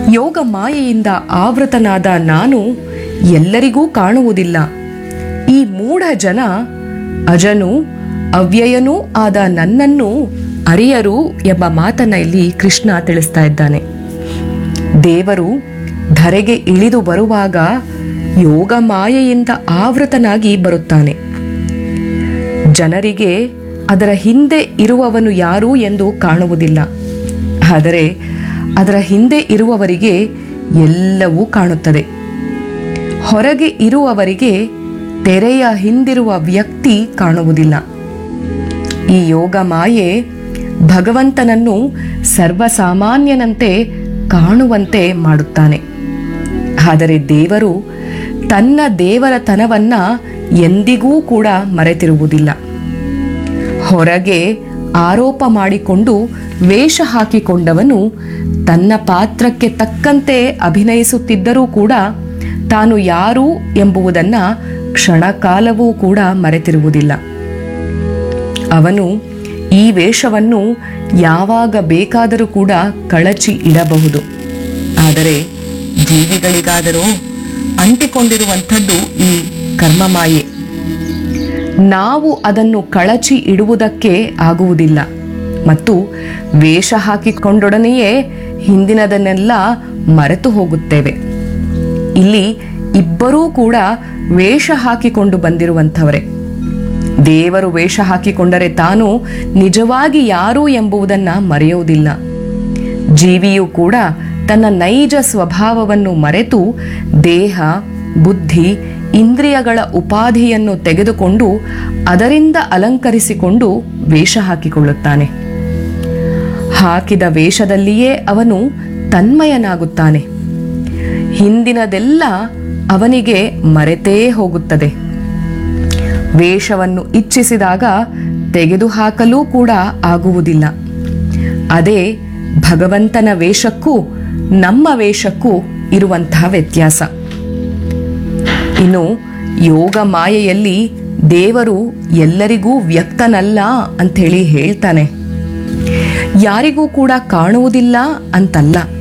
ಯೋಗ ಮಾಯೆಯಿಂದ ಆವೃತನಾದ ನಾನು ಎಲ್ಲರಿಗೂ ಕಾಣುವುದಿಲ್ಲ ಈ ಮೂಢ ಜನ ಅಜನು ಅವ್ಯಯನೂ ಆದ ನನ್ನನ್ನು ಅರಿಯರು ಎಂಬ ಮಾತನ್ನ ಇಲ್ಲಿ ಕೃಷ್ಣ ತಿಳಿಸ್ತಾ ಇದ್ದಾನೆ ದೇವರು ಧರೆಗೆ ಇಳಿದು ಬರುವಾಗ ಯೋಗ ಮಾಯೆಯಿಂದ ಆವೃತನಾಗಿ ಬರುತ್ತಾನೆ ಜನರಿಗೆ ಅದರ ಹಿಂದೆ ಇರುವವನು ಯಾರು ಎಂದು ಕಾಣುವುದಿಲ್ಲ ಆದರೆ ಅದರ ಹಿಂದೆ ಇರುವವರಿಗೆ ಎಲ್ಲವೂ ಕಾಣುತ್ತದೆ ಹೊರಗೆ ಇರುವವರಿಗೆ ತೆರೆಯ ಹಿಂದಿರುವ ವ್ಯಕ್ತಿ ಕಾಣುವುದಿಲ್ಲ ಈ ಯೋಗ ಮಾಯೆ ಭಗವಂತನನ್ನು ಸರ್ವಸಾಮಾನ್ಯನಂತೆ ಕಾಣುವಂತೆ ಮಾಡುತ್ತಾನೆ ಆದರೆ ದೇವರು ತನ್ನ ದೇವರತನವನ್ನ ಎಂದಿಗೂ ಕೂಡ ಮರೆತಿರುವುದಿಲ್ಲ ಹೊರಗೆ ಆರೋಪ ಮಾಡಿಕೊಂಡು ವೇಷ ಹಾಕಿಕೊಂಡವನು ತನ್ನ ಪಾತ್ರಕ್ಕೆ ತಕ್ಕಂತೆ ಅಭಿನಯಿಸುತ್ತಿದ್ದರೂ ಕೂಡ ತಾನು ಯಾರು ಎಂಬುದನ್ನ ಕ್ಷಣಕಾಲವೂ ಕೂಡ ಮರೆತಿರುವುದಿಲ್ಲ ಅವನು ಈ ವೇಷವನ್ನು ಯಾವಾಗ ಬೇಕಾದರೂ ಕೂಡ ಕಳಚಿ ಇಡಬಹುದು ಆದರೆ ಜೀವಿಗಳಿಗಾದರೂ ಅಂಟಿಕೊಂಡಿರುವಂಥದ್ದು ಈ ಕರ್ಮಮಾಯೆ ನಾವು ಅದನ್ನು ಕಳಚಿ ಇಡುವುದಕ್ಕೆ ಆಗುವುದಿಲ್ಲ ಮತ್ತು ವೇಷ ಹಾಕಿಕೊಂಡೊಡನೆಯೇ ಹಿಂದಿನದನ್ನೆಲ್ಲ ಮರೆತು ಹೋಗುತ್ತೇವೆ ಇಲ್ಲಿ ಇಬ್ಬರೂ ಕೂಡ ವೇಷ ಹಾಕಿಕೊಂಡು ಬಂದಿರುವಂಥವರೇ ದೇವರು ವೇಷ ಹಾಕಿಕೊಂಡರೆ ತಾನು ನಿಜವಾಗಿ ಯಾರು ಎಂಬುದನ್ನ ಮರೆಯುವುದಿಲ್ಲ ಜೀವಿಯು ಕೂಡ ತನ್ನ ನೈಜ ಸ್ವಭಾವವನ್ನು ಮರೆತು ದೇಹ ಬುದ್ಧಿ ಇಂದ್ರಿಯಗಳ ಉಪಾಧಿಯನ್ನು ತೆಗೆದುಕೊಂಡು ಅದರಿಂದ ಅಲಂಕರಿಸಿಕೊಂಡು ವೇಷ ಹಾಕಿಕೊಳ್ಳುತ್ತಾನೆ ಹಾಕಿದ ವೇಷದಲ್ಲಿಯೇ ಅವನು ತನ್ಮಯನಾಗುತ್ತಾನೆ ಹಿಂದಿನದೆಲ್ಲ ಅವನಿಗೆ ಮರೆತೇ ಹೋಗುತ್ತದೆ ವೇಷವನ್ನು ಇಚ್ಛಿಸಿದಾಗ ತೆಗೆದುಹಾಕಲೂ ಕೂಡ ಆಗುವುದಿಲ್ಲ ಅದೇ ಭಗವಂತನ ವೇಷಕ್ಕೂ ನಮ್ಮ ವೇಷಕ್ಕೂ ಇರುವಂತಹ ವ್ಯತ್ಯಾಸ ಇನ್ನು ಯೋಗ ಮಾಯೆಯಲ್ಲಿ ದೇವರು ಎಲ್ಲರಿಗೂ ವ್ಯಕ್ತನಲ್ಲ ಅಂಥೇಳಿ ಹೇಳ್ತಾನೆ ಯಾರಿಗೂ ಕೂಡ ಕಾಣುವುದಿಲ್ಲ ಅಂತಲ್ಲ